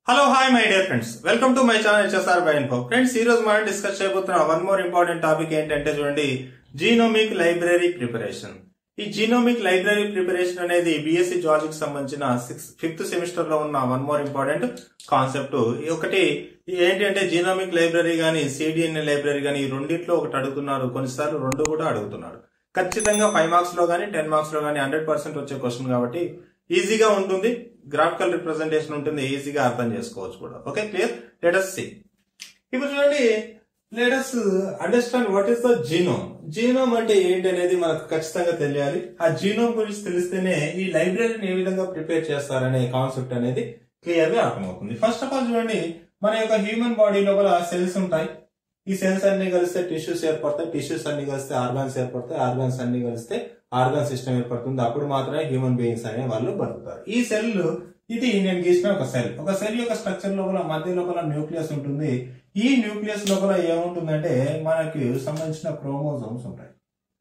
Hello hi my dear friends welcome to my channel HSR by info friends ఈ రోజు మనం discuss చేయబోతున్న one more important topic ఏంటంటే చూడండి జీనోమిక్ లైబ్రరీ ప్రిపరేషన్ ఈ జీనోమిక్ లైబ్రరీ ప్రిపరేషన్ అనేది బీఎస్సీ జాలజీకి సంబంధించిన సిక్స్ ఫిఫ్త్ సెమిస్టర్ లో ఉన్న వన్ మోర్ ఇంపార్టెంట్ కాన్సెప్ట్ ఒకటి ఏంటంటే జీనోమిక్ లైబ్రరీ గానీ సిడిఎన్ఏ లైబ్రరీ గానీ ఈ రెండిట్లో ఒకటి అడుగుతున్నారు కొన్నిసార్లు రెండు కూడా అడుగుతున్నారు ఖచ్చితంగా ఫైవ్ మార్క్స్ లో గానీ టెన్ మార్క్స్ లో గానీ హండ్రెడ్ పర్సెంట్ వచ్చే క్వశ్చన్ కాబట్టి ఈజీగా ఉంటుంది గ్రాఫికల్ రిప్రజెంటేషన్ ఉంటుంది ఈజీగా అర్థం చేసుకోవచ్చు కూడా ఓకే క్లియర్ లెటస్ సి ఇప్పుడు చూడండి let us understand what is the genome genome అంటే ఏంటి అనేది మనకు ఖచ్చితంగా తెలియాలి ఆ జీనోమ్ గురించి తెలిస్తేనే ఈ లైబ్రరీని ఏ విధంగా ప్రిపేర్ చేస్తారనే కాన్సెప్ట్ అనేది క్లియర్ గా అర్థమవుతుంది ఫస్ట్ ఆఫ్ ఆల్ చూడండి మన యొక్క హ్యూమన్ బాడీ లోపల సెల్స్ ఉంటాయి ఈ సెల్స్ అన్ని కలిస్తే టిష్యూస్ ఏర్పడతాయి టిష్యూస్ అన్ని కలిస్తే ఆర్గాన్స్ ఏర్పడతాయి ఆర్గాన్స్ అన్ని కలిస్తే ఆర్గాన్ సిస్టమ్ ఏర్పడుతుంది అప్పుడు మాత్రమే హ్యూమన్ బీయింగ్స్ అనే వాళ్ళు బతుకుతారు ఈ సెల్ ఇది నేను గీసిన ఒక సెల్ ఒక సెల్ యొక్క స్ట్రక్చర్ లోపల మధ్య లోపల న్యూక్లియస్ ఉంటుంది ఈ న్యూక్లియస్ లోపల ఏముంటుందంటే మనకి సంబంధించిన క్రోమోజోమ్స్ ఉంటాయి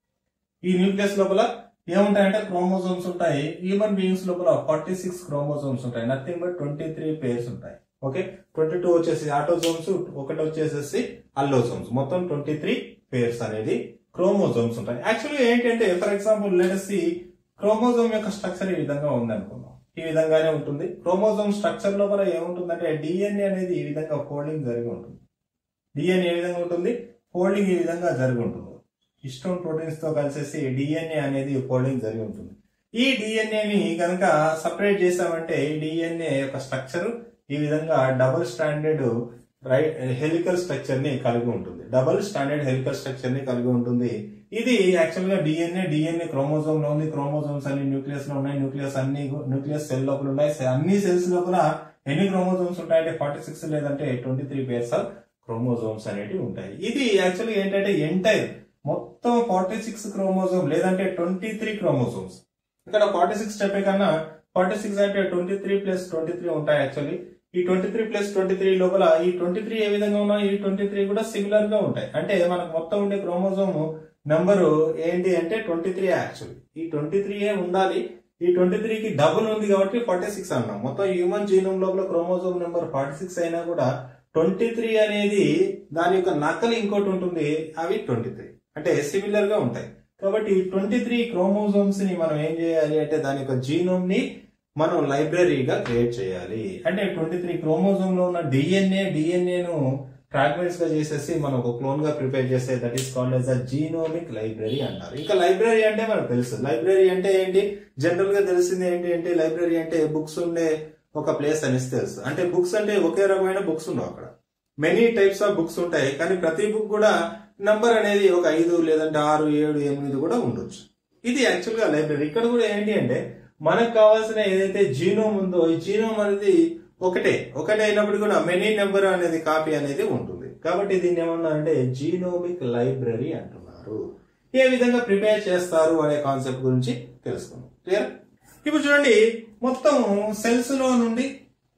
ఈ న్యూక్లియస్ లోపల ఏముంటాయంటే క్రోమోజోమ్స్ ఉంటాయి హ్యూమన్ బీయింగ్స్ లోపల ఫార్టీ సిక్స్ క్రోమోజోమ్స్ ఉంటాయి nothing but twenty three pairs ఉంటాయి ఓకే ట్వంటీ టూ వచ్చేసి ఆటోజోమ్స్ ఒకటి వచ్చేసేసి అల్లోజోమ్స్ మొత్తం ట్వంటీ త్రీ పేర్స్ అనేది క్రోమోజోమ్స్ ఉంటాయి యాక్చువల్లీ ఏంటంటే ఫర్ ఎగ్జాంపుల్ లెటసి క్రోమోజోమ్ యొక్క స్ట్రక్చర్ ఈ విధంగా ఉంది అనుకుందాం ఈ విధంగానే ఉంటుంది క్రోమోజోమ్ స్ట్రక్చర్ లోపల ఏముంటుందంటే డిఎన్ఏ అనేది ఈ విధంగా ఫోల్డింగ్ జరిగి ఉంటుంది డిఎన్ఏ ఏ విధంగా ఉంటుంది ఫోల్డింగ్ ఈ విధంగా జరిగి ఉంటుంది హిస్టోన్ ప్రోటీన్స్ తో కలిసేసి డిఎన్ఏ అనేది ఫోల్డింగ్ జరిగి ఉంటుంది ఈ డిఎన్ఏని కనుక సపరేట్ చేసామంటే డిఎన్ఏ యొక్క స్ట్రక్చర్ ఈ విధంగా double standard right helical structure ని కలిగి ఉంటుంది డబుల్ స్టాండర్డ్ హెలికల్ స్ట్రక్చర్ ని కలిగి ఉంటుంది ఇది యాక్చువల్ గా డిఎన్ఏ డిఎన్ఏ క్రోమోజోమ్ లో ఉంది క్రోమోజోమ్స్ అన్ని న్యూక్లియస్ లో ఉన్నాయి న్యూక్లియస్ అన్ని న్యూక్లియస్ సెల్ లోపల ఉన్నాయి అన్ని సెల్స్ లోపల ఎన్ని క్రోమోజోమ్స్ ఉంటాయంటే ఫార్టీ సిక్స్ లేదంటే twenty three pairs of chromosomes అనేవి ఉంటాయి ఇది యాక్చువల్గా ఏంటంటే ఎంటైర్ మొత్తం ఫార్టీ సిక్స్ క్రోమోజోమ్ లేదంటే ట్వంటీ త్రీ క్రోమోజోమ్స్ ఇక్కడ ఫార్టీ సిక్స్ చెప్పే కన్నా ఫార్టీ సిక్స్ అంటే twenty three plus twenty three ఉంటాయి యాక్చువల్లీ ఈ twenty three plus twenty three లోపల ఈ ట్వంటీ త్రీ ఏ విధంగా ఉన్నాయి ఈ ట్వంటీ త్రీ కూడా సిమిలర్ గా ఉంటాయి అంటే మనకు మొత్తం ఉండే క్రోమోజోమ్ నెంబరు ఏంటి అంటే ట్వంటీ త్రీ యాక్చువల్లీ ఈ ట్వంటీ త్రీ ఏ ఉండాలి ఈ ట్వంటీ త్రీకి డబుల్ ఉంది కాబట్టి ఫార్టీ సిక్స్ అన్నాం మొత్తం హ్యూమన్ జీనోమ్ లోపల క్రోమోజోమ్ నెంబర్ ఫార్టీ సిక్స్ అయినా కూడా ట్వంటీ త్రీ అనేది దాని యొక్క నకలు ఇంకోటి ఉంటుంది అవి ట్వంటీ త్రీ అంటే సిమిలర్ గా ఉంటాయి కాబట్టి ట్వంటీ త్రీ క్రోమోజోమ్స్ ని మనం ఏం చేయాలి అంటే దాని యొక్క జీనోమ్ ని మనం లైబ్రరీగా క్రియేట్ చేయాలి అంటే ట్వంటీ త్రీ క్రోమోజోమ్ లో ఉన్న డిఎన్ఏ డిఎన్ఏను ఫ్రాగ్మెంట్స్ గా చేసేసి మనం ఒక క్లోన్ గా ప్రిపేర్ చేస్తే that is called as a genomic library అంటారు ఇంకా లైబ్రరీ అంటే మనకు తెలుసు లైబ్రరీ అంటే ఏంటి జనరల్ గా తెలిసింది ఏంటి అంటే లైబ్రరీ అంటే బుక్స్ ఉండే ఒక ప్లేస్ అనేసి తెలుసు అంటే బుక్స్ అంటే ఒకే రకమైన బుక్స్ ఉండవు అక్కడ మెనీ టైప్స్ ఆఫ్ బుక్స్ ఉంటాయి కానీ ప్రతి బుక్ కూడా నంబర్ అనేది ఒక ఐదు లేదంటే ఆరు ఏడు ఎనిమిది కూడా ఉండొచ్చు ఇది యాక్చువల్ గా లైబ్రరీ ఇక్కడ కూడా ఏంటి అంటే మనకు కావాల్సిన ఏదైతే జీనోమ్ ఉందో ఈ జీనోమ్ అనేది ఒకటే ఒకటే అయినప్పుడు కూడా మెనీ నెంబర్ అనేది కాపీ అనేది ఉంటుంది కాబట్టి దీన్ని ఏమన్నా అంటే జీనోమిక్ లైబ్రరీ అంటున్నారు ఏ విధంగా ప్రిపేర్ చేస్తారు అనే కాన్సెప్ట్ గురించి తెలుసుకుందాం క్లియర్ ఇప్పుడు చూడండి మొత్తం సెల్స్ లో నుండి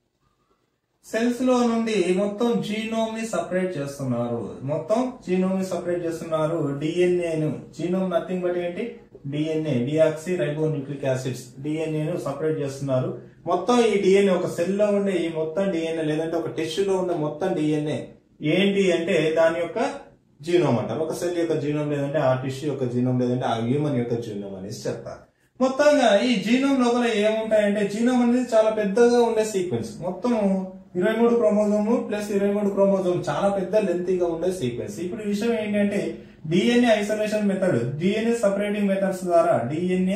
సెల్స్ లో నుండి మొత్తం జీనోమ్ ని సపరేట్ చేస్తున్నారు మొత్తం జీనోమ్ ని సపరేట్ చేస్తున్నారు డిఎన్ఏ ను జీనోమ్ నథింగ్ బట్ ఏంటి DNA deoxyribonucleic acids DNA ను సపరేట్ చేస్తున్నారు మొత్తం ఈ డిఎన్ఏ ఒక సెల్ లో ఉండే ఈ మొత్తం డిఎన్ఏ లేదంటే ఒక టిష్యూ లో ఉండే మొత్తం డిఎన్ఏ ఏంటి అంటే దాని యొక్క జీనోమ్ అంటారు ఒక సెల్ యొక్క జీనోమ్ లేదంటే ఆ టిష్యూ యొక్క జీనోమ్ లేదంటే ఆ హ్యూమన్ యొక్క జీనోమ్ అనేసి చెప్తారు మొత్తంగా ఈ జీనోమ్ లోపల ఏముంటాయంటే జీనోమ్ అనేది చాలా పెద్దగా ఉండే సీక్వెన్స్ మొత్తం ఇరవై మూడు క్రోమోజోమ్ ప్లస్ ఇరవై మూడు క్రోమోజోమ్ చాలా పెద్ద లెంతీగా ఉండే సీక్వెన్స్ ఇప్పుడు ఈ విషయం ఏంటంటే DNA isolation method DNA separating methods ద్వారా DNA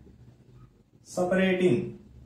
separating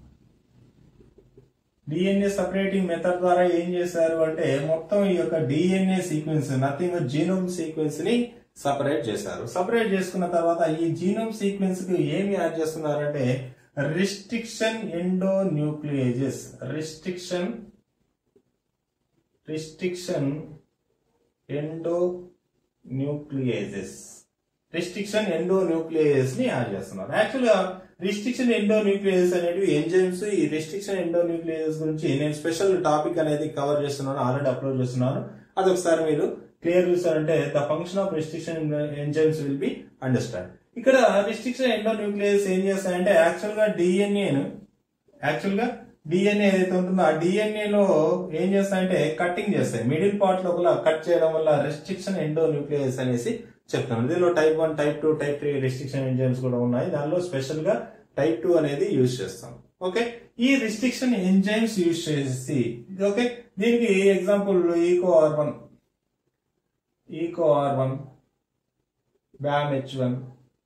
DNA separating method ద్వారా ఏం చేశారు అంటే మొత్తం ఈ యొక్క DNA sequence nothing genome sequence ని సపరేట్ చేశారు సపరేట్ చేసుకున్న తర్వాత ఈ జీనోమ్ సీక్వెన్స్ కి ఏమి యాడ్ చేస్తున్నారంటే restriction endonucleases restriction restriction endonucleases restriction endonucleases ని యాడ్ చేస్తున్నారు యాక్చువల్ గా రిస్ట్రిక్షన్ ఎండో న్యూక్లియేజెస్ అనేవి ఎంజైమ్స్ ఈ రిస్ట్రిక్షన్ ఎండో న్యూక్లియేజెస్ గురించి నేను స్పెషల్ టాపిక్ అనేది కవర్ చేస్తున్నాను ఆల్రెడీ అప్లోడ్ చేస్తున్నాను అది ఒకసారి మీరు క్లియర్ చూసారంటే the function of restriction enzymes will be understand ఇక్కడ రిస్ట్రిక్షన్ ఎండో న్యూక్లియస్ ఏం చేస్తాయంటే యాక్చువల్ గా డిఎన్ఏను యాక్చువల్ గా డిఎన్ఏ ఏదైతే ఉంటుందో ఆ డిఎన్ఏ లో ఏం చేస్తాయంటే కట్టింగ్ చేస్తాయి మిడిల్ పార్ట్ లోపల కట్ చేయడం వల్ల రెస్ట్రిక్షన్ ఎండో న్యూక్లియస్ అనేసి చెప్తాను దీనిలో type one type two type three restriction enzymes కూడా ఉన్నాయి దానిలో స్పెషల్ గా టైప్ టూ అనేది యూజ్ చేస్తాం ఓకే ఈ రిస్ట్రిక్షన్ ఎంజైమ్స్ యూజ్ చేసి ఓకే దీనికి example Eco R one Eco R one Bam H one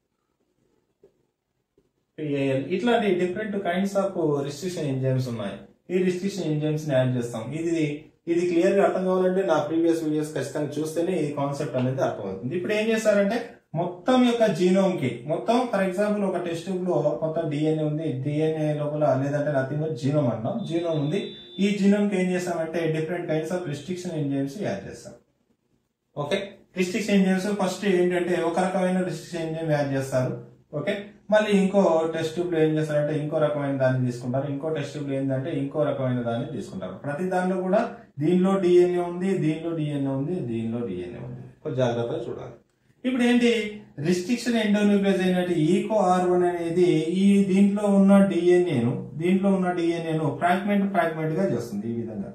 PAL ఇట్లాంటి different kinds of restriction enzymes ఉన్నాయి ఈ రిస్ట్రిక్షన్ ఎంజైమ్స్ ని యాడ్ చేస్తాం ఇది ఇది క్లియర్ గా అర్థం కావాలంటే నా ప్రీవియస్ వీడియోస్ ఖచ్చితంగా చూస్తేనే ఈ కాన్సెప్ట్ అనేది అర్థమవుతుంది ఇప్పుడు ఏం చేస్తారంటే మొత్తం యొక్క జీనోమ్ కి మొత్తం ఫర్ ఎగ్జాంపుల్ ఒక టెస్ట్ ట్యూబ్ లో మొత్తం డిఎన్ఏ ఉంది డిఎన్ఏ లోపల లేదంటే నథింగ్ జీనోమ్ అంటాం జీనోమ్ ఉంది ఈ జీనోమ్ కి ఏం చేస్తామంటే different kinds of restriction enzymes add చేస్తాం ఓకే రిస్ట్రిక్షన్ ఎంజైమ్స్ ఫస్ట్ ఏంటంటే ఒక రకమైన రిస్ట్రిక్షన్ ఎంజైమ్ యాడ్ చేస్తారు ఓకే మళ్ళీ ఇంకో టెస్ట్ ట్యూబ్ లో ఏం చేస్తారంటే ఇంకో రకమైన దాన్ని తీసుకుంటారు ఇంకో టెస్ట్ ట్యూబ్ లో ఏంటంటే ఇంకో రకమైన దాన్ని తీసుకుంటారు ప్రతి దానిలో కూడా దీనిలో డిఎన్ఏ ఉంది దీనిలో డిఎన్ఏ ఉంది దీనిలో డిఎన్ఏ ఉంది కొంచెం జాగ్రత్తగా చూడాలి ఇప్పుడు ఏంటి రిస్ట్రిక్షన్ ఎండోన్యూక్లియస్ అయినట్టు ఈకో ఆర్ వన్ అనేది ఈ దీంట్లో ఉన్న డిఎన్ఏను దీంట్లో ఉన్న డిఎన్ఏను ఫ్రాగ్మెంట్ ఫ్రాగ్మెంట్ గా చేస్తుంది ఈ విధంగా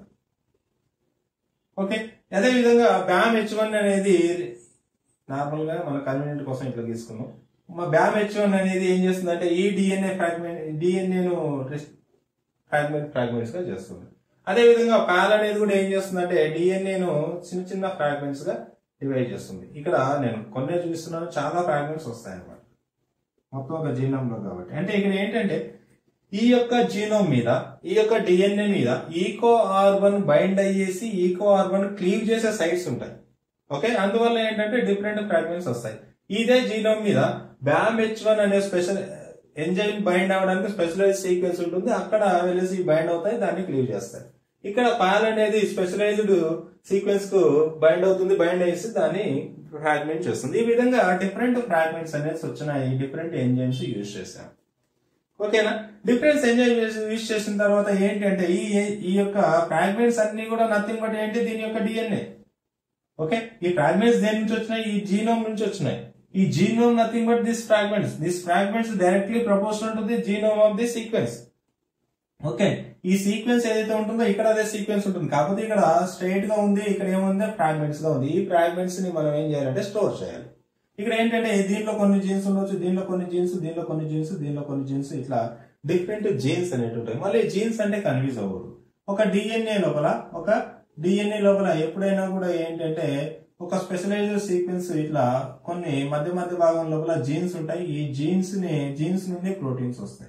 ఓకే అదే విధంగా బ్యామ్ హెచ్ వన్ అనేది నార్మల్ గా మన కన్వీనియంట్ కోసం ఇట్లా తీసుకున్నాం మా బ్యామ్ హెచ్ వన్ అనేది ఏం చేస్తుందంటే ఈ డిఎన్ఏ ఫ్రాగ్మెంట్ డిఎన్ఏను ఫ్రాగ్మెంట్ ఫ్రాగ్మెంట్స్ గా చేస్తుంది అదే విధంగా పాల్ అనేది కూడా ఏం చేస్తుందంటే డిఎన్ఏను చిన్న చిన్న ఫ్రాగ్మెంట్స్ గా డివైడ్ చేస్తుంది ఇక్కడ నేను కొన్ని చూపిస్తున్నాను చాలా ఫ్రాగ్మెంట్స్ వస్తాయి అన్నమాట మొత్తం ఒక జీనోమ్ లో కాబట్టి అంటే ఇక్కడ ఏంటంటే ఈ యొక్క జీనోమ్ మీద ఈ యొక్క డిఎన్ఏ మీద ఈకో ఆర్ వన్ బైండ్ అయ్యేసి ఈకో ఆర్ వన్ క్లీవ్ చేసే సైట్స్ ఉంటాయి ఓకే అందువల్ల ఏంటంటే డిఫరెంట్ ఫ్రాగ్మెంట్స్ వస్తాయి ఇదే జీనోమ్ మీద బ్యామ్ హెచ్ వన్ అనే స్పెషల్ ఎంజైమ్ బైండ్ అవడానికి స్పెషలైజ్ సీక్వెన్స్ ఉంటుంది అక్కడ వెళ్ళేసి బైండ్ అవుతాయి దాన్ని క్లీవ్ చేస్తాయి ఇక్కడ పాల్ అనేది స్పెషలైజ్డ్ సీక్వెన్స్ కు బైండ్ అవుతుంది బైండ్ అయ్యేసి దాన్ని ఫ్రాగ్మెంట్ చేస్తుంది ఈ విధంగా డిఫరెంట్ ఫ్రాగ్మెంట్స్ అనేది వచ్చినాయి డిఫరెంట్ ఎంజైమ్స్ యూజ్ చేసాం ఓకేనా డిఫరెన్స్ ఎంజాయ్ యూజ్ చేసిన తర్వాత ఏంటంటే ఈ ఈ యొక్క ఫ్రాగ్మెంట్స్ అన్ని కూడా నథింగ్ బట్ ఏంటి దీని యొక్క డిఎన్ఏ ఓకే ఈ ఫ్రాగ్మెంట్స్ దేని నుంచి వచ్చినాయి ఈ జీనోమ్ నుంచి వచ్చినాయి ఈ genome nothing but this fragments this fragments directly proportional to the genome of the sequence okay ఈ సీక్వెన్స్ ఏదైతే ఉంటుందో ఇక్కడ అదే సీక్వెన్స్ ఉంటుంది కాకపోతే ఇక్కడ స్ట్రైట్ గా ఉంది ఇక్కడ ఏముంది ఫ్రాగ్మెంట్స్ గా ఉంది ఈ ఫ్రాగ్మెంట్స్ ని మనం ఏం చేయాలంటే స్టోర్ చేయాలి ఇక్కడ ఏంటంటే దీనిలో కొన్ని జీన్స్ ఉండొచ్చు దీనిలో కొన్ని జీన్స్ దీనిలో కొన్ని జీన్స్ దీనిలో కొన్ని జీన్స్ ఇట్లా డిఫరెంట్ జీన్స్ అనేవి ఉంటాయి మళ్ళీ జీన్స్ అంటే కన్ఫ్యూజ్ అవ్వరు ఒక డిఎన్ఏ లోపల ఒక డిఎన్ఏ లోపల ఎప్పుడైనా కూడా ఏంటంటే ఒక స్పెషలైజ్డ్ సీక్వెన్స్ ఇట్లా కొన్ని మధ్య మధ్య భాగం లోపల జీన్స్ ఉంటాయి ఈ జీన్స్ ని జీన్స్ నుండి ప్రోటీన్స్ వస్తాయి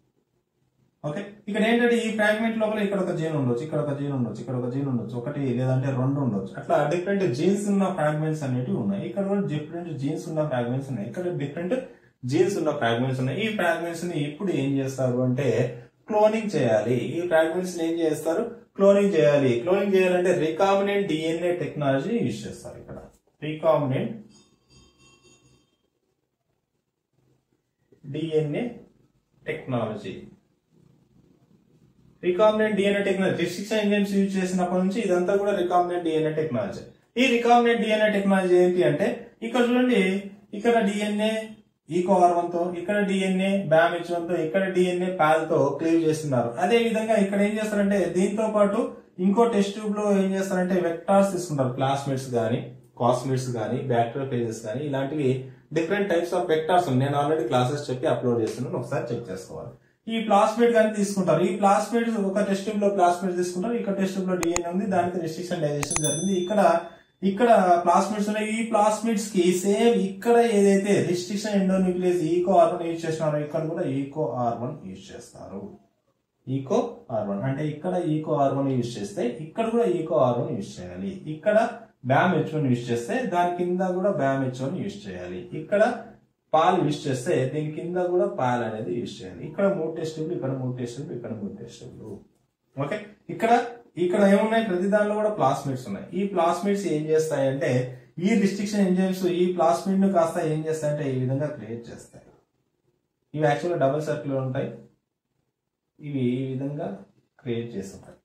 ఓకే ఇక్కడ ఏంటంటే ఈ ఫ్రాగ్మెంట్ లోపల ఇక్కడ ఒక జీన్ ఉండొచ్చు ఇక్కడ ఒక జీన్ ఉండొచ్చు ఇక్కడ ఒక జీన్ ఉండొచ్చు ఒకటి లేదంటే రెండు ఉండొచ్చు అట్లా డిఫరెంట్ జీన్స్ ఉన్న ఫ్రాగ్మెంట్స్ అనేవి ఉన్నాయి ఇక్కడ కూడా డిఫరెంట్ జీన్స్ ఉన్న ఫ్రాగ్మెంట్స్ ఉన్నాయి ఇక్కడ డిఫరెంట్ జీన్స్ ఉన్న ఫ్రాగ్మెంట్స్ ఉన్నాయి ఈ ఫ్రాగ్మెంట్స్ ని ఇప్పుడు ఏం చేస్తారు అంటే క్లోనింగ్ చేయాలి ఈ ఫ్రాగ్మెంట్స్ ని ఏం చేస్తారు క్లోనింగ్ చేయాలి క్లోనింగ్ చేయాలంటే రికామినెంట్ డిఎన్ఏ టెక్నాలజీ యూజ్ చేస్తారు ఇక్కడ recombinant DNA technology recombinant DNA technology restriction enzymes use చేసినప్పటి నుంచి ఇదంతా కూడా రికామినెంట్ డిఎన్ఏ టెక్నాలజీ ఈ రికామినెంట్ డిఎన్ఏ టెక్నాలజీ ఏంటి అంటే ఇక్కడ చూడండి ఇక్కడ డిఎన్ఏ ఈకో ఆర్ తో ఇక్కడ డిఎన్ఏ బ్యామ్ హెచ్ తో ఇక్కడ డిఎన్ఏ పాల్ తో క్లీవ్ చేస్తున్నారు అదే విధంగా ఇక్కడ ఏం చేస్తారంటే దీంతో పాటు ఇంకో టెస్ట్ ట్యూబ్ లో ఏం చేస్తారంటే వెక్టార్స్ తీసుకుంటారు క్లాస్మేట్స్ గానీ కాస్మేట్స్ గానీ బ్యాక్టీరియా గానీ ఇలాంటివి డిఫరెంట్ టైప్స్ ఆఫ్ వెక్టార్స్ ఉన్నాయి నేను ఆల్రెడీ క్లాసెస్ చెప్పి అప్లోడ్ చేస్తున్నాను ఒకసారి చెక్ చేసుకోవాలి ఈ ప్లాస్మేట్ కానీ తీసుకుంటారు ఈ ప్లాస్మేట్ ఒక టెస్ట్ ట్యూబ్ లో ప్లాస్మేట్ తీసుకుంటారు ఇక్కడ టెస్ట్ ట్యూబ్ లో డిఎన్ఏ ఉంది దానికి రిస్ట్రిక్షన్ డైజెషన్ జరిగింది ఇక్కడ ఇక్కడ ప్లాస్మిడ్స్ ఉన్నాయి ఈ ప్లాస్మిడ్స్ కి సేమ్ ఇక్కడ ఏదైతే restriction endonuclease Eco R one use చేస్తున్నారో ఇక్కడ కూడా ఈకో ఆర్ వన్ యూజ్ చేస్తారు ఈకో ఆర్ వన్ అంటే ఇక్కడ ఈకో ఆర్ వన్ యూజ్ చేస్తే ఇక్కడ కూడా ఈకో ఆర్ వన్ యూజ్ చేయాలి ఇక్కడ బ్యామ్ హెచ్ వన్ యూజ్ చేస్తే దాని కింద కూడా బ్యామ్ హెచ్ వన్ యూజ్ చేయాలి ఇక్కడ పాల్ యూజ్ చేస్తే దీని కింద కూడా పాల్ అనేది యూజ్ చేయాలి ఇక్కడ మూడు టెస్టులు ఇక్కడ మూడు టెస్టులు ఇక్కడ మూడు టెస్టులు ఓకే ఇక్కడ ఇక్కడ ఏమున్నాయి ప్రతి దానిలో కూడా ప్లాస్మిడ్స్ ఉన్నాయి ఈ ప్లాస్మిడ్స్ ఏం చేస్తాయంటే ఈ రిస్ట్రిక్షన్ ఎంజైమ్స్ ఈ ప్లాస్మిడ్ ను కాస్త ఏం చేస్తాయంటే ఈ విధంగా క్రియేట్ చేస్తాయి ఇవి యాక్చువల్గా డబుల్ సర్కిల్ ఉంటాయి ఇవి ఈ విధంగా క్రియేట్ చేస్తుంటాయి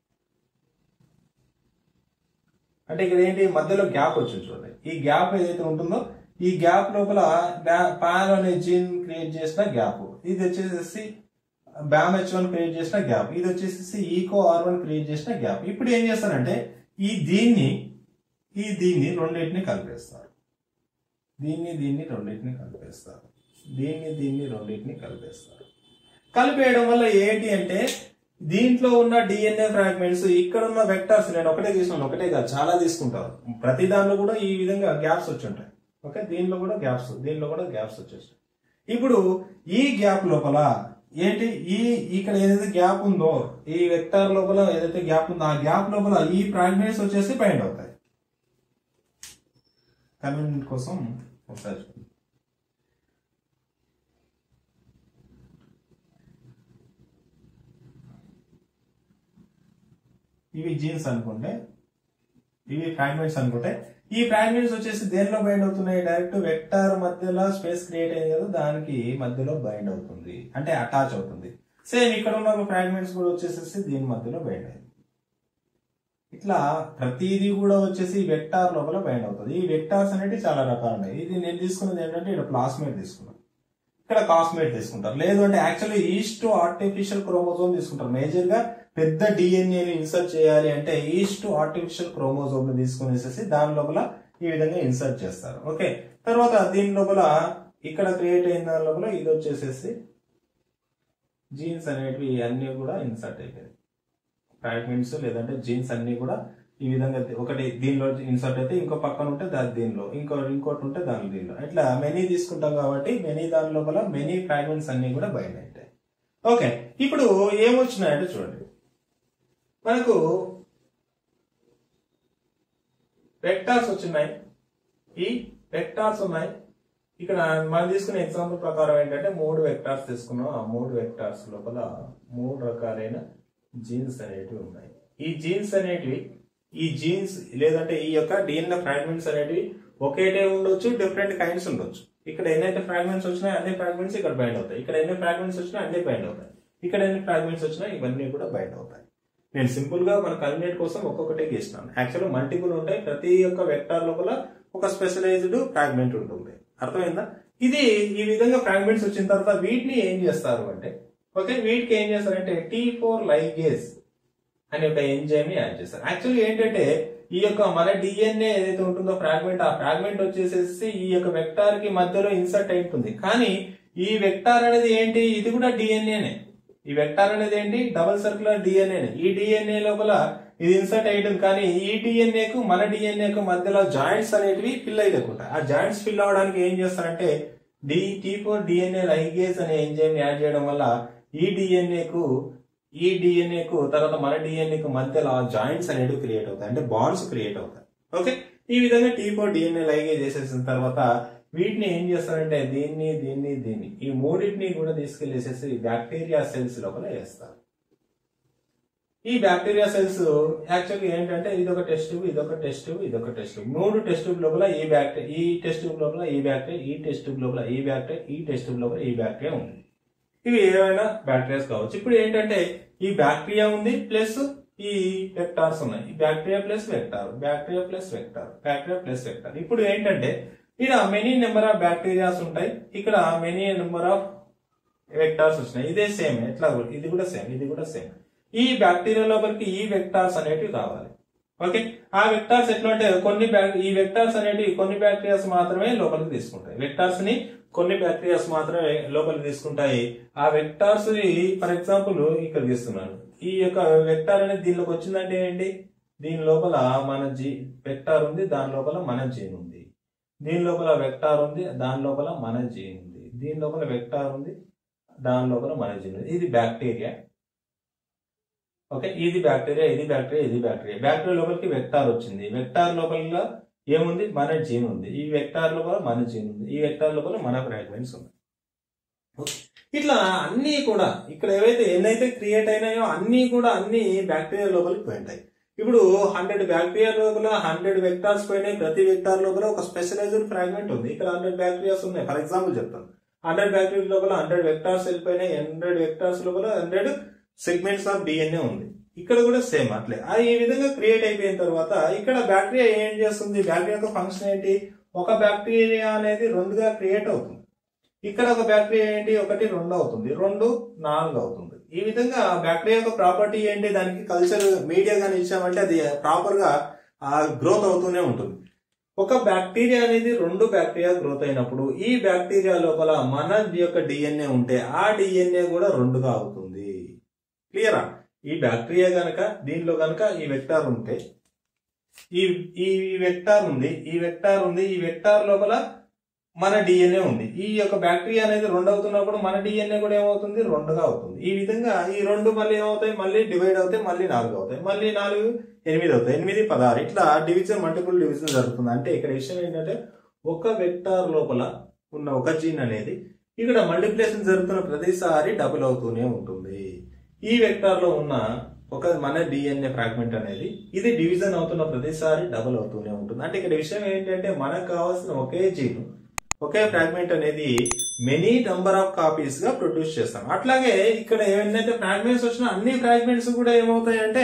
అంటే ఇక్కడ ఏంటి మధ్యలో గ్యాప్ వచ్చింది చూడండి ఈ గ్యాప్ ఏదైతే ఉంటుందో ఈ గ్యాప్ లోపల పాల్ అనే జీన్ క్రియేట్ చేసిన గ్యాప్ ఇది వచ్చేసేసి బ్యామ్ హెచ్ వన్ క్రియేట్ చేసిన గ్యాప్ ఇది వచ్చేసి ఈకో ఆర్ వన్ క్రియేట్ చేసిన గ్యాప్ ఇప్పుడు ఏం చేస్తారంటే ఈ దీన్ని ఈ దీన్ని రెండింటిని కలిపేస్తారు దీన్ని దీన్ని రెండింటిని కలిపేస్తారు దీన్ని దీన్ని రెండింటిని కలిపేస్తారు కలిపేయడం వల్ల ఏంటి అంటే దీంట్లో ఉన్న డిఎన్ఏ ఫ్రాగ్మెంట్స్ ఇక్కడ ఉన్న వెక్టర్స్ నేను ఒకటే తీసుకున్నాను ఒకటే కాదు చాలా తీసుకుంటారు ప్రతి దానిలో కూడా ఈ విధంగా గ్యాప్స్ వచ్చి ఉంటాయి ఓకే దీనిలో కూడా గ్యాప్స్ దీనిలో కూడా గ్యాప్స్ వచ్చేస్తాయి ఇప్పుడు ఈ గ్యాప్ లోపల ఏంటి ఈ ఇక్కడ ఏదైతే గ్యాప్ ఉందో ఈ వెక్టర్ లోపల ఏదైతే గ్యాప్ ఉందో ఆ గ్యాప్ లోపల ఈ ఫ్రాగ్మెంట్స్ వచ్చేసి బైండ్ అవుతాయి కన్వీనియంట్ కోసం ఒకసారి చూడండి. ఇవి జీన్స్ అనుకుంటే ఇవి ఫ్రాగ్మెంట్స్ అనుకుంటే ఈ ఫ్రాగ్మెంట్స్ వచ్చేసి దేనిలో బైండ్ అవుతున్నాయి డైరెక్ట్ వెక్టార్ మధ్యలో స్పేస్ క్రియేట్ అయ్యింది కదా దానికి మధ్యలో బైండ్ అవుతుంది అంటే అటాచ్ అవుతుంది సేమ్ ఇక్కడ ఉన్న ఫ్రాగ్మెంట్స్ కూడా వచ్చేసేసి దీని మధ్యలో బైండ్ అయింది ఇట్లా ప్రతిదీ కూడా వచ్చేసి వెక్టార్ లోపల బైండ్ అవుతుంది ఈ వెక్టార్స్ అనేవి చాలా రకాలు ఉన్నాయి ఇది నేను తీసుకున్నది ఏంటంటే ఇక్కడ ప్లాస్మేట్ తీసుకున్నాను ఇక్కడ కాస్మేట్ తీసుకుంటారు లేదు అంటే యాక్చువల్లీ ఈస్ట్ ఆర్టిఫిషియల్ క్రోమోజోమ్ తీసుకుంటారు మేజర్ గా పెద్ద డిఎన్ఏ ఇన్సర్ట్ చేయాలి అంటే ఈస్ట్ ఆర్టిఫిషియల్ క్రోమోజోమ్ ని తీసుకునేసేసి దాని లోపల ఈ విధంగా ఇన్సర్ట్ చేస్తారు ఓకే తర్వాత దీని లోపల ఇక్కడ క్రియేట్ అయిన దాని లోపల ఇది వచ్చేసేసి జీన్స్ అనేటివి అన్ని కూడా ఇన్సర్ట్ అయిపోయాయి ఫ్రాగ్మెంట్స్ లేదంటే జీన్స్ అన్ని కూడా ఈ విధంగా ఒకటి దీనిలో ఇన్సర్ట్ అయితే ఇంకో పక్కన ఉంటే దాని దీనిలో ఇంకో ఇంకోటి ఉంటే దాని దీనిలో ఇట్లా మెనీ తీసుకుంటాం కాబట్టి మెనీ దాని లోపల మెనీ ఫ్రాగ్మెంట్స్ అన్ని కూడా బయట ఉంటాయి ఓకే ఇప్పుడు ఏమొచ్చినాయంటే చూడండి మనకు వెక్టార్స్ వచ్చినాయి ఈ వెక్టార్స్ ఉన్నాయి ఇక్కడ మనం తీసుకునే ఎగ్జాంపుల్ ప్రకారం ఏంటంటే మూడు వెక్టార్స్ తీసుకున్నాం ఆ మూడు వెక్టార్స్ లోపల మూడు రకాలైన జీన్స్ అనేటివి ఉన్నాయి ఈ జీన్స్ అనేటివి ఈ జీన్స్ లేదంటే ఈ యొక్క డిఎన్ఏ ఫ్రాగ్మెంట్స్ అనేటివి ఒకేటే ఉండొచ్చు డిఫరెంట్ కైండ్స్ ఉండొచ్చు ఇక్కడ ఎన్నైతే ఫ్రాగ్మెంట్స్ వచ్చినాయి అన్ని ఫ్రాగ్మెంట్స్ ఇక్కడ బైండ్ అవుతాయి ఇక్కడ ఎన్ని ఫ్రాగ్మెంట్స్ వచ్చినా అన్ని బైండ్ అవుతాయి ఇక్కడ ఎన్ని ఫ్రాగ్మెంట్స్ వచ్చినా ఇవన్నీ కూడా బైండ్ అవుతాయి నేను సింపుల్ గా మన కన్వీనియంట్ కోసం ఒక్కొక్కటే గీస్తున్నాను యాక్చువల్ మల్టిపుల్ ఉంటాయి ప్రతి ఒక్క వెక్టార్ లోపల ఒక స్పెషలైజ్డ్ ఫ్రాగ్మెంట్ ఉంటుంది అర్థమైందా ఇది ఈ విధంగా ఫ్రాగ్మెంట్స్ వచ్చిన తర్వాత వీటిని ఏం చేస్తారు అంటే ఓకే వీటికి ఏం చేస్తారంటే టీ ఫోర్ లైగేజ్ అనే ఒక ఎంజైమ్ ని యాడ్ చేస్తారు యాక్చువల్లీ ఏంటంటే ఈ యొక్క మన డిఎన్ఏ ఏదైతే ఉంటుందో ఫ్రాగ్మెంట్ ఆ ఫ్రాగ్మెంట్ వచ్చేసేసి ఈ యొక్క వెక్టార్ కి మధ్యలో ఇన్సర్ట్ అవుతుంది కానీ ఈ వెక్టార్ అనేది ఏంటి ఇది కూడా డిఎన్ఏనే ఈ వెక్టార్ అనేది ఏంటి డబుల్ సర్క్యులర్ డిఎన్ఏ ఈ డిఎన్ఏ లోపల ఇది ఇన్సర్ట్ అయ్యడం కానీ ఈ డిఎన్ఏ కు మన డిఎన్ఏ కు మధ్యలో జాయింట్స్ అనేటివి ఫిల్ అయ్యకుంటాయి ఆ జాయింట్స్ ఫిల్ అవడానికి ఏం చేస్తారంటే the T four DNA ligase అనే ఎంజైమ్ యాడ్ చేయడం వల్ల ఈ డిఎన్ఏ కు ఈ డిఎన్ఏ కు తర్వాత మన డిఎన్ఏ కు మధ్యలో జాయింట్స్ అనేవి క్రియేట్ అవుతాయి అంటే బాండ్స్ క్రియేట్ అవుతాయి ఓకే ఈ విధంగా టీ ఫోర్ డిఎన్ఏ లైగేజ్ చేసేసిన తర్వాత వీటిని ఏం చేస్తారంటే దీన్ని దీన్ని దీన్ని ఈ మూడింటిని కూడా తీసుకెళ్లేసేసి బ్యాక్టీరియా సెల్స్ లోపల వేస్తారు ఈ బ్యాక్టీరియా సెల్స్ యాక్చువల్గా ఏంటంటే ఇదొక టెస్ట్ ట్యూబ్ ఇదొక టెస్ట్ ట్యూబ్ ఇదొక టెస్ట్ ట్యూబ్ మూడు టెస్ట్ ట్యూబ్ లోపల ఈ బ్యాక్టీరియా ఈ టెస్ట్ ట్యూబ్ లోపల ఈ బ్యాక్టీరియా ఈ టెస్ట్ ట్యూబ్ లోపల ఈ బ్యాక్టీరియా ఈ టెస్ట్ ట్యూబ్ లోపల ఈ బ్యాక్టీరియా ఉంది ఇవి ఏమైనా బ్యాక్టీరియాస్ కావచ్చు ఇప్పుడు ఏంటంటే ఈ బ్యాక్టీరియా ఉంది ప్లస్ ఈ వెక్టార్స్ ఉన్నాయి ఈ bacteria plus vector bacteria plus vector bacteria plus vector ఇప్పుడు ఏంటంటే ఇక్కడ మెనీ నెంబర్ ఆఫ్ బ్యాక్టీరియాస్ ఉంటాయి ఇక్కడ మెనీ నెంబర్ ఆఫ్ వెక్టార్స్ వచ్చినాయి ఇదే సేమ్ ఎట్లా ఇది కూడా సేమ్ ఇది కూడా సేమ్ ఈ బ్యాక్టీరియా లోపలికి ఈ వెక్టార్స్ అనేటివి కావాలి ఓకే ఆ వెక్టార్స్ ఎట్లా అంటే కొన్ని బ్యాక్ ఈ వెక్టార్స్ అనేటివి కొన్ని బ్యాక్టీరియాస్ మాత్రమే లోపలికి తీసుకుంటాయి వెక్టార్స్ ని కొన్ని బ్యాక్టీరియాస్ మాత్రమే లోపలికి తీసుకుంటాయి ఆ వెక్టార్స్ ఫర్ ఎగ్జాంపుల్ ఇక్కడ తీస్తున్నాను ఈ యొక్క వెక్టార్ అనేది దీనిలోకి వచ్చిందంటే ఏంటి దీని లోపల మన జీ వెక్టార్ ఉంది దాని లోపల మన జీన్ ఉంది దీని లోపల వెక్టార్ ఉంది దాని లోపల మన జీన్ ఉంది దీని లోపల వెక్టార్ ఉంది దాని లోపల మన జీన్ ఉంది ఇది బ్యాక్టీరియా ఓకే ఇది బ్యాక్టీరియా ఇది బ్యాక్టీరియా ఇది బ్యాక్టీరియా బ్యాక్టీరియా లోపలికి వెక్టార్ వచ్చింది వెక్టార్ లోపల ఏముంది మన జీన్ ఉంది ఈ వెక్టార్ లోపల మన జీన్ ఉంది ఈ వెక్టార్ లోపల మన ఫ్రాగ్మెంట్స్ ఉన్నాయి ఓకే. ఇట్లా అన్ని కూడా ఇక్కడ ఏవైతే ఎన్నైతే క్రియేట్ అయినాయో అన్ని కూడా అన్ని బ్యాక్టీరియా లోపలికి పోయింటాయి ఇప్పుడు హండ్రెడ్ బ్యాక్టీరియా లోపల హండ్రెడ్ వెక్టార్స్ పోయినాయి ప్రతి వెక్టార్ లోపల ఒక స్పెషలైజ్డ్ ఫ్రాగ్మెంట్ ఉంది ఇక్కడ హండ్రెడ్ బ్యాక్టీరియాస్ ఉన్నాయి ఫర్ ఎగ్జాంపుల్ చెప్తాను హండ్రెడ్ బ్యాక్టీరియా లోపల హండ్రెడ్ వెక్టార్స్ వెళ్ళిపోయినాయి హండ్రెడ్ వెక్టార్స్ లోపల హండ్రెడ్ సెగ్మెంట్స్ ఆఫ్ డిఎన్ఏ ఉంది ఇక్కడ కూడా సేమ్ అట్లే అది ఈ విధంగా క్రియేట్ అయిపోయిన తర్వాత ఇక్కడ బ్యాక్టీరియా ఏం చేస్తుంది బ్యాక్టీరియా యొక్క ఫంక్షన్ ఏంటి ఒక బ్యాక్టీరియా అనేది రెండుగా క్రియేట్ అవుతుంది ఇక్కడ ఒక బ్యాక్టీరియా ఏంటి ఒకటి రెండు అవుతుంది రెండు నాలుగు అవుతుంది ఈ విధంగా బ్యాక్టీరియా యొక్క ప్రాపర్టీ ఏంటి దానికి కల్చర్ మీడియా కానీ ఇచ్చామంటే అది ప్రాపర్ గా గ్రోత్ అవుతూనే ఉంటుంది ఒక బ్యాక్టీరియా అనేది రెండు బ్యాక్టీరియా గ్రోత్ అయినప్పుడు ఈ బ్యాక్టీరియా లోపల మన యొక్క డిఎన్ఏ ఉంటే ఆ డిఎన్ఏ కూడా రెండుగా అవుతుంది క్లియరా ఈ బ్యాక్టీరియా గనక దీనిలో గనక ఈ వెక్టార్ ఉంటే ఈ ఈ వెక్టార్ ఉంది ఈ వెక్టార్ ఉంది ఈ వెక్టార్ లోపల మన డిఎన్ఏ ఉంది ఈ యొక్క బ్యాక్టీరియా అనేది రెండు అవుతున్నప్పుడు మన డిఎన్ఏ కూడా ఏమవుతుంది రెండుగా అవుతుంది ఈ విధంగా ఈ రెండు మళ్ళీ ఏమవుతాయి మళ్ళీ డివైడ్ అవుతాయి మళ్ళీ నాలుగు అవుతాయి మళ్ళీ నాలుగు ఎనిమిది అవుతాయి ఎనిమిది పదహారు ఇట్లా డివిజన్ మల్టిపుల్ డివిజన్ జరుగుతుంది అంటే ఇక్కడ విషయం ఏంటంటే ఒక వెక్టార్ లోపల ఉన్న ఒక జీన్ అనేది ఇక్కడ మల్టిప్లికేషన్ జరుగుతున్న ప్రతిసారి డబుల్ అవుతూనే ఉంటుంది ఈ వెక్టార్ లో ఉన్న ఒక మన డిఎన్ఏ ఫ్రాగ్మెంట్ అనేది ఇది డివిజన్ అవుతున్న ప్రతిసారి డబుల్ అవుతూనే ఉంటుంది అంటే ఇక్కడ విషయం ఏంటంటే మనకు కావాల్సిన ఒకే జీన్ ఒకే ఫ్రాగ్మెంట్ అనేది మెనీ నంబర్ ఆఫ్ కాపీస్ గా ప్రొడ్యూస్ చేస్తాం అట్లాగే ఇక్కడ ఏమైందంటే ఫ్రాగ్మెంట్స్ వచ్చిన అన్ని ఫ్రాగ్మెంట్స్ కూడా ఏమవుతాయి అంటే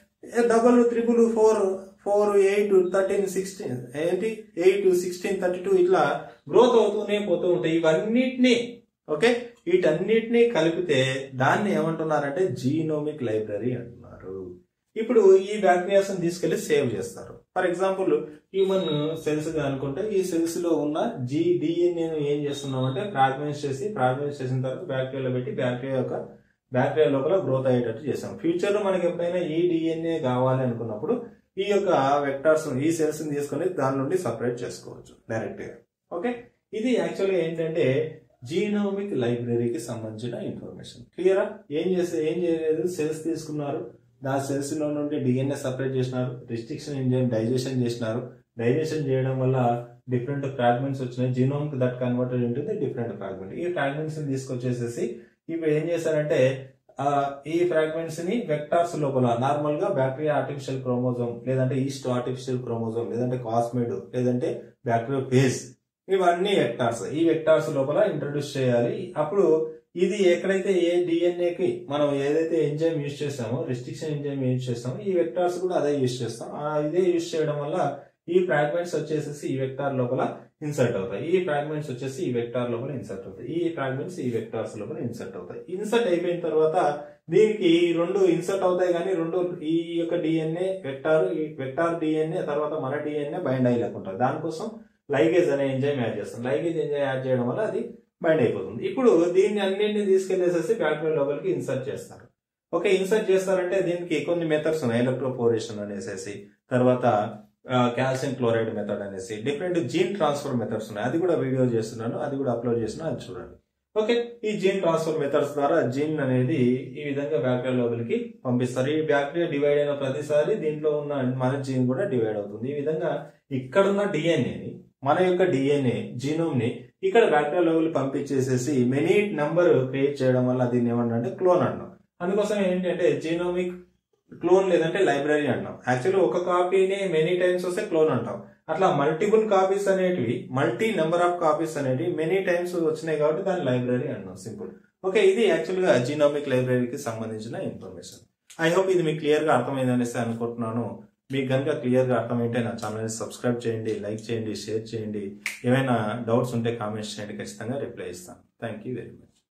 double triple four four eight thirteen sixteen ఏంటి ఎయిట్ సిక్స్టీన్ థర్టీ టూ ఇట్లా గ్రోత్ అవుతూనే పోతూ ఉంటాయి ఇవన్నిటిని ఓకే వీటన్నిటిని కలిపితే దాన్ని ఏమంటున్నారంటే జీనోమిక్ లైబ్రరీ అంటున్నారు ఇప్పుడు ఈ బ్యాక్టీరియాస్ తీసుకెళ్లి సేవ్ చేస్తారు ఫర్ ఎగ్జాంపుల్ హ్యూమన్ సెల్స్ అనుకుంటే ఈ సెల్స్ లో ఉన్న జీ డిఎన్ఏ ఏం చేస్తున్నాం అంటే ఫ్రాగ్మెంట్స్ చేసి ఫ్రాగ్మెంట్స్ చేసిన తర్వాత బ్యాక్టీరియాలో పెట్టి బ్యాక్టీరియా యొక్క బ్యాక్టీరియా లోపల గ్రోత్ అయ్యేటట్టు చేసాం ఫ్యూచర్ లో మనకి ఎప్పుడైనా ఈ డిఎన్ఏ కావాలి అనుకున్నప్పుడు ఈ యొక్క వెక్టార్స్ ఈ సెల్స్ తీసుకొని దాని నుండి సపరేట్ చేసుకోవచ్చు డైరెక్ట్ గా ఓకే ఇది యాక్చువల్గా ఏంటంటే జీనోమిక్ లైబ్రరీకి సంబంధించిన ఇన్ఫర్మేషన్ క్లియరా ఏం చేస్తే ఏం చేయలేదు సెల్స్ తీసుకున్నారు ఆ సెల్స్ లో నుండి డిఎన్ఏ సపరేట్ చేసినారు రిస్ట్రిక్షన్ ఎంజైమ్ డైజెషన్ చేసినారు డైజెషన్ చేయడం వల్ల డిఫరెంట్ ఫ్రాగ్మెంట్స్ వచ్చినాయి జీనోమ్ దట్ కన్వర్టెడ్ ఉంటుంది డిఫరెంట్ ఫ్రాగ్మెంట్ ఈ ఫ్రాగ్మెంట్స్ ని తీసుకొచ్చేసేసి ఇప్పుడు ఏం చేశారంటే ఆ, ఈ ఫ్రాగ్మెంట్స్ ని వెక్టార్స్ లోపల నార్మల్ గా బ్యాక్టీరియా ఆర్టిఫిషియల్ క్రోమోజోమ్ లేదంటే ఈస్ట్ ఆర్టిఫిషియల్ క్రోమోజోమ్ లేదంటే కాస్మేడ్ లేదంటే బ్యాక్టీరియా ఫేజ్ ఇవన్నీ వెక్టార్స్ ఈ వెక్టార్స్ లోపల ఇంట్రడ్యూస్ చేయాలి అప్పుడు ఇది ఎక్కడైతే ఏ డిఎన్ఏకి మనం ఏదైతే ఎంజైమ్ యూజ్ చేస్తామో రిస్ట్రిక్షన్ ఎంజైమ్ యూజ్ చేస్తామో ఈ వెక్టార్స్ కూడా అదే యూజ్ చేస్తాం ఆ ఇదే యూజ్ చేయడం వల్ల ఈ ఫ్రాగ్మెంట్స్ వచ్చేసి ఈ వెక్టార్ లోపల ఇన్సర్ట్ అవుతాయి ఈ ఫ్రాగ్మెంట్స్ వచ్చేసి ఈ వెక్టార్ లోపల ఇన్సర్ట్ అవుతాయి ఈ ఫ్రాగ్మెంట్స్ ఈ వెక్టార్స్ లోపల ఇన్సర్ట్ అవుతాయి ఇన్సర్ట్ అయిపోయిన తర్వాత దీనికి ఈ రెండు ఇన్సర్ట్ అవుతాయి కానీ రెండు ఈ యొక్క డిఎన్ఏ వెక్టార్ ఈ వెక్టార్ డిఎన్ఏ తర్వాత మన డిఎన్ఏ బైండ్ అయ్యలేకుంటారు దానికోసం లైగేజ్ అనే ఎంజైమ్ యాడ్ చేస్తాం లైగేజ్ ఎంజైమ్ యాడ్ చేయడం వల్ల అది బైండ్ అయిపోతుంది ఇప్పుడు దీన్ని అన్నింటిని తీసుకెళ్లేసేసి బ్యాక్టీరియా లోపలికి ఇన్సర్ట్ చేస్తారు ఓకే ఇన్సర్ట్ చేస్తారంటే దీనికి కొన్ని మెథడ్స్ ఉన్నాయి ఎలక్ట్రోపోరేషన్ అనేసి తర్వాత కాల్షియం క్లోరైడ్ మెథడ్ అనేసి డిఫరెంట్ జీన్ ట్రాన్స్ఫర్ మెథడ్స్ ఉన్నాయి అది కూడా వీడియో చేస్తున్నాను అది కూడా అప్లోడ్ చేసిన అది చూడండి ఓకే ఈ జీన్ ట్రాన్స్ఫర్ మెథడ్స్ ద్వారా జీన్ అనేది ఈ విధంగా బ్యాక్టీరియా లోపలికి పంపిస్తారు ఈ బ్యాక్టీరియా డివైడ్ అయిన ప్రతిసారి దీంట్లో ఉన్న మన జీన్ కూడా డివైడ్ అవుతుంది ఈ విధంగా ఇక్కడున్న డిఎన్ఏని మన యొక్క డిఎన్ఏ జీనోమ్ ని ఇక్కడ బ్యాక్టీరియా లోపలి పంపించేసేసి మెనీ నంబర్ క్రియేట్ చేయడం వల్ల దీన్ని ఏమన్నా క్లోన్ అంటాం అందుకోసం ఏంటంటే జీనోమిక్ క్లోన్ లేదంటే లైబ్రరీ అంటాం యాక్చువల్లీ ఒక కాపీని మెనీ టైమ్స్ వస్తే క్లోన్ అంటాం అట్లా మల్టిపుల్ కాపీస్ అనేటివి మల్టీ నెంబర్ ఆఫ్ కాపీస్ అనేటివి మెనీ టైమ్స్ వచ్చినాయి కాబట్టి దాని లైబ్రరీ అన్నాం సింపుల్ ఓకే ఇది యాక్చువల్ గా జీనోమిక్ లైబ్రరీకి సంబంధించిన ఇన్ఫర్మేషన్ ఐ హోప్ ఇది మీకు క్లియర్ గా అర్థమైంది అనేసి అనుకుంటున్నాను మీకు కనుక క్లియర్ గా అర్థమైతే నా ఛానల్ సబ్స్క్రైబ్ చేయండి లైక్ చేయండి షేర్ చేయండి ఏమైనా డౌట్స్ ఉంటే కామెంట్స్ చేయండి ఖచ్చితంగా రిప్లై ఇస్తాను థ్యాంక్ యూ వెరీ మచ్